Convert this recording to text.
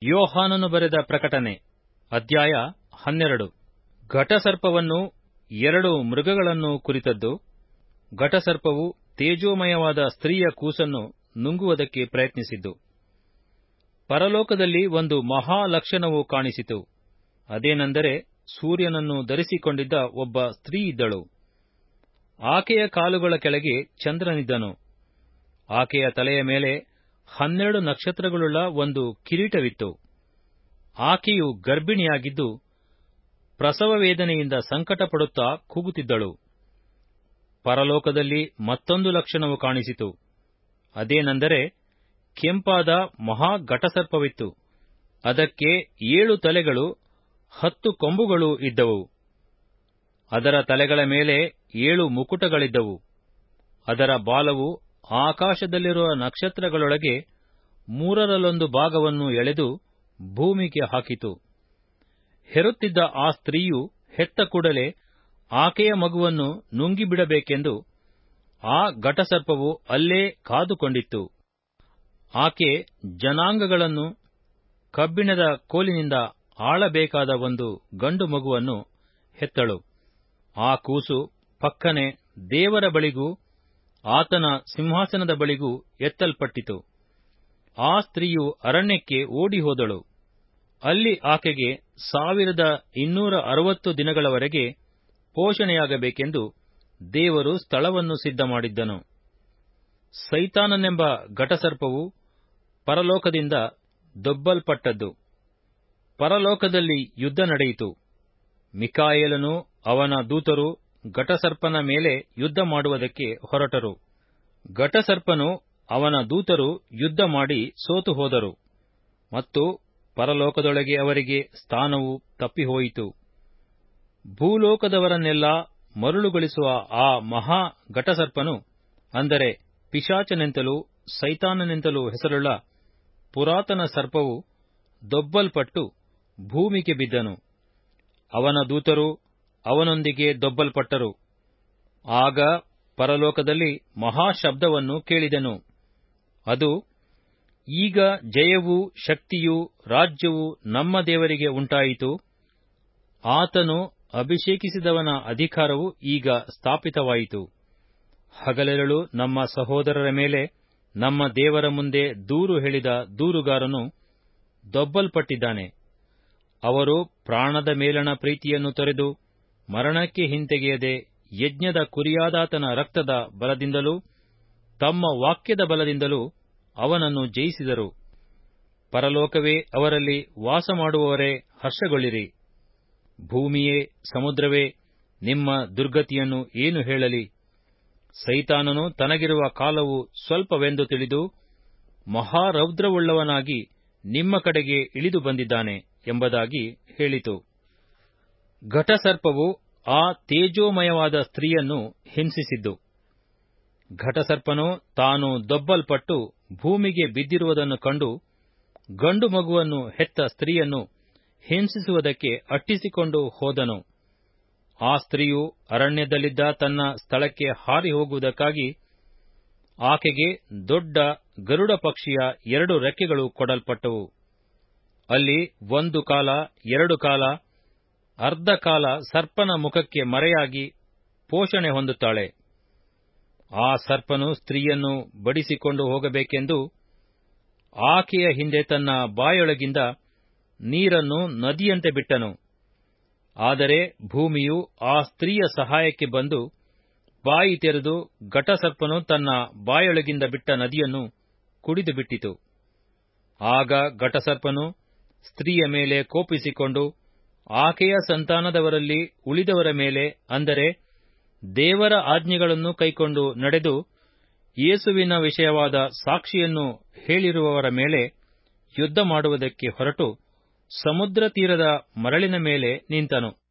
ಯೋಹಾನನು ಬರೆದ ಪ್ರಕಟಣೆ ಅಧ್ಯಾಯ ಹನ್ನೆರಡು ಘಟಸರ್ಪವನ್ನು ಎರಡು ಮೃಗಗಳನ್ನು ಕುರಿತದ್ದು ಘಟಸರ್ಪವು ತೇಜೋಮಯವಾದ ಸ್ತ್ರೀಯ ಕೂಸನ್ನು ನುಂಗುವುದಕ್ಕೆ ಪ್ರಯತ್ನಿಸಿದ್ದು ಪರಲೋಕದಲ್ಲಿ ಒಂದು ಮಹಾಲಕ್ಷಣವು ಕಾಣಿಸಿತು ಅದೇನೆಂದರೆ ಸೂರ್ಯನನ್ನು ಧರಿಸಿಕೊಂಡಿದ್ದ ಒಬ್ಬ ಸ್ತ್ರೀ ಇದ್ದಳು ಆಕೆಯ ಕಾಲುಗಳ ಕೆಳಗೆ ಚಂದ್ರನಿದ್ದನು ಆಕೆಯ ತಲೆಯ ಮೇಲೆ ಹನ್ನೆರಡು ನಕ್ಷತ್ರಗಳುಳ್ಳ ಒಂದು ಕಿರೀಟವಿತ್ತು ಆಕೆಯು ಗರ್ಭಿಣಿಯಾಗಿದ್ದು ಪ್ರಸವ ವೇದನೆಯಿಂದ ಸಂಕಟಪಡುತ್ತಾ ಕೂಗುತ್ತಿದ್ದಳು ಪರಲೋಕದಲ್ಲಿ ಮತ್ತೊಂದು ಲಕ್ಷಣವು ಕಾಣಿಸಿತು ಅದೇನೆಂದರೆ ಕೆಂಪಾದ ಮಹಾ ಘಟಸರ್ಪವಿತ್ತು ಅದಕ್ಕೆ ಏಳು ತಲೆಗಳು ಹತ್ತು ಕೊಂಬುಗಳು ಇದ್ದವು ಅದರ ತಲೆಗಳ ಮೇಲೆ ಏಳು ಮುಕುಟಗಳಿದ್ದವು ಅದರ ಬಾಲವು ಆಕಾಶದಲ್ಲಿರುವ ನಕ್ಷತ್ರಗಳೊಳಗೆ ಮೂರರಲ್ಲೊಂದು ಭಾಗವನ್ನು ಎಳೆದು ಭೂಮಿಗೆ ಹಾಕಿತು ಹೆರುತ್ತಿದ್ದ ಆ ಸ್ತ್ರೀಯು ಹೆತ್ತ ಕೂಡಲೇ ಆಕೆಯ ಮಗುವನ್ನು ನುಂಗಿಬಿಡಬೇಕೆಂದು ಆ ಘಟಸರ್ಪವು ಅಲ್ಲೇ ಕಾದುಕೊಂಡಿತ್ತು ಆಕೆ ಜನಾಂಗಗಳನ್ನು ಕಬ್ಬಿಣದ ಕೋಲಿನಿಂದ ಆಳಬೇಕಾದ ಒಂದು ಗಂಡು ಮಗುವನ್ನು ಹೆತ್ತಳು ಆ ಕೂಸು ಪಕ್ಕನೆ ದೇವರ ಬಳಿಗೂ ಆತನ ಸಿಂಹಾಸನದ ಬಳಿಗೂ ಎತ್ತಲ್ಪಟ್ಟಿತು ಆ ಸ್ತ್ರೀಯು ಅರಣ್ಯಕ್ಕೆ ಓಡಿಹೋದಳು ಅಲ್ಲಿ ಆಕೆಗೆ ಸಾವಿರದ ಇನ್ನೂರ ಅರವತ್ತು ದಿನಗಳವರೆಗೆ ಪೋಷಣೆಯಾಗಬೇಕೆಂದು ದೇವರು ಸ್ಥಳವನ್ನು ಸಿದ್ಧಮಾಡಿದ್ದನು ಸೈತಾನನೆಂಬ ಘಟಸರ್ಪವು ಪರಲೋಕದಿಂದ ದೊಬ್ಬಲ್ಪಟ್ಟದ್ದು ಪರಲೋಕದಲ್ಲಿ ಯುದ್ಧ ನಡೆಯಿತು ಮಿಕಾಯೇಲನು ಅವನ ದೂತರು ಘಟಸರ್ಪನ ಮೇಲೆ ಯುದ್ಧ ಮಾಡುವುದಕ್ಕೆ ಹೊರಟರು ಘಟಸರ್ಪನು ಅವನ ದೂತರು ಯುದ್ಧ ಮಾಡಿ ಸೋತು ಹೋದರು ಮತ್ತು ಪರಲೋಕದೊಳಗೆ ಅವರಿಗೆ ಸ್ಥಾನವು ತಪ್ಪಿಹೋಯಿತು ಭೂಲೋಕದವರನ್ನೆಲ್ಲ ಮರುಳುಗೊಳಿಸುವ ಆ ಮಹಾ ಘಟಸರ್ಪನು ಅಂದರೆ ಪಿಶಾಚನೆಂತಲೂ ಸೈತಾನನೆಂತಲೂ ಹೆಸರುಳ್ಳ ಪುರಾತನ ಸರ್ಪವು ದೊಬ್ಬಲ್ಪಟ್ಟು ಭೂಮಿಗೆ ಬಿದ್ದನು ಅವನ ದೂತರು ಅವನೊಂದಿಗೆ ದೊಬ್ಬಲ್ಪಟ್ಟರು ಆಗ ಪರಲೋಕದಲ್ಲಿ ಮಹಾಶಬ್ದವನ್ನು ಕೇಳಿದೆನು ಅದು ಈಗ ಜಯವೂ ಶಕ್ತಿಯೂ ರಾಜ್ಯವೂ ನಮ್ಮ ದೇವರಿಗೆ ಉಂಟಾಯಿತು ಆತನು ಅಭಿಷೇಕಿಸಿದವನ ಅಧಿಕಾರವು ಈಗ ಸ್ಥಾಪಿತವಾಯಿತು ಹಗಲೆರಳು ನಮ್ಮ ಸಹೋದರರ ಮೇಲೆ ನಮ್ಮ ದೇವರ ಮುಂದೆ ದೂರು ಹೇಳಿದ ದೂರುಗಾರನು ದೊಬ್ಬಲ್ಪಟ್ಟಿದ್ದಾನೆ ಅವರು ಪ್ರಾಣದ ಮೇಲಣ ಪ್ರೀತಿಯನ್ನು ತೊರೆದು ಮರಣಕ್ಕೆ ಹಿಂತೆಗೆಯದೆ ಯಜ್ಞದ ಕುರಿಯಾದಾತನ ರಕ್ತದ ಬಲದಿಂದಲೂ ತಮ್ಮ ವಾಕ್ಯದ ಬಲದಿಂದಲೂ ಅವನನ್ನು ಜಯಿಸಿದರು ಪರಲೋಕವೇ ಅವರಲ್ಲಿ ವಾಸಮಾಡುವವರೇ ಹರ್ಷಗೊಳ್ಳಿರಿ ಭೂಮಿಯೇ ಸಮುದ್ರವೇ ನಿಮ್ಮ ದುರ್ಗತಿಯನ್ನು ಏನು ಹೇಳಲಿ ಸೈತಾನನು ತನಗಿರುವ ಕಾಲವು ಸ್ವಲ್ಪವೆಂದು ತಿಳಿದು ಮಹಾರೌದ್ರವುಳ್ಳವನಾಗಿ ನಿಮ್ಮ ಕಡೆಗೆ ಇಳಿದು ಬಂದಿದ್ದಾನೆ ಎಂಬುದಾಗಿ ಹೇಳಿತು ಘಟಸರ್ಪವು ಆ ತೇಜೋಮಯವಾದ ಸ್ತ್ರೀಯನ್ನು ಹಿಂಸಿಸಿದ್ದು ಘಟಸರ್ಪನು ತಾನು ದೊಬ್ಬಲ್ಪಟ್ಟು ಭೂಮಿಗೆ ಬಿದ್ದಿರುವುದನ್ನು ಕಂಡು ಗಂಡು ಮಗುವನ್ನು ಹೆತ್ತ ಸ್ತ್ರೀಯನ್ನು ಹಿಂಸಿಸುವುದಕ್ಕೆ ಅಟ್ಟಿಸಿಕೊಂಡು ಹೋದನು ಆ ಸ್ತ್ರೀಯು ಅರಣ್ಯದಲ್ಲಿದ್ದ ತನ್ನ ಸ್ಥಳಕ್ಕೆ ಹಾರಿ ಹೋಗುವುದಕ್ಕಾಗಿ ಆಕೆಗೆ ದೊಡ್ಡ ಗರುಡ ಪಕ್ಷಿಯ ಎರಡು ರೆಕ್ಕೆಗಳು ಕೊಡಲ್ಪಟ್ಟವು ಅಲ್ಲಿ ಒಂದು ಕಾಲ ಎರಡು ಕಾಲ ಅರ್ಧ ಕಾಲ ಸರ್ಪನ ಮುಖಕ್ಕೆ ಮರೆಯಾಗಿ ಪೋಷಣೆ ಹೊಂದುತ್ತಾಳೆ ಆ ಸರ್ಪನು ಸ್ತ್ರೀಯನ್ನು ಬಡಿಸಿಕೊಂಡು ಹೋಗಬೇಕೆಂದು ಆಕೆಯ ಹಿಂದೆ ತನ್ನ ಬಾಯೊಳಗಿಂದ ನೀರನ್ನು ನದಿಯಂತೆ ಬಿಟ್ಟನು ಆದರೆ ಭೂಮಿಯು ಆ ಸ್ತ್ರೀಯ ಸಹಾಯಕ್ಕೆ ಬಂದು ಬಾಯಿ ತೆರೆದು ಘಟಸರ್ಪನು ತನ್ನ ಬಾಯೊಳಗಿಂದ ಬಿಟ್ಟ ನದಿಯನ್ನು ಕುಡಿದು ಬಿಟ್ಟಿತು ಆಗ ಘಟಸರ್ಪನು ಸ್ತ್ರೀಯ ಮೇಲೆ ಕೋಪಿಸಿಕೊಂಡು ಆಕೆಯ ಸಂತಾನದವರಲ್ಲಿ ಉಳಿದವರ ಮೇಲೆ ಅಂದರೆ ದೇವರ ಆಜ್ಞೆಗಳನ್ನು ಕೈಕೊಂಡು ನಡೆದು ಯೇಸುವಿನ ವಿಷಯವಾದ ಸಾಕ್ಷಿಯನ್ನು ಹೇಳಿರುವವರ ಮೇಲೆ ಯುದ್ಧ ಮಾಡುವುದಕ್ಕೆ ಹೊರಟು ಸಮುದ್ರ ತೀರದ ಮರಳಿನ ಮೇಲೆ ನಿಂತನು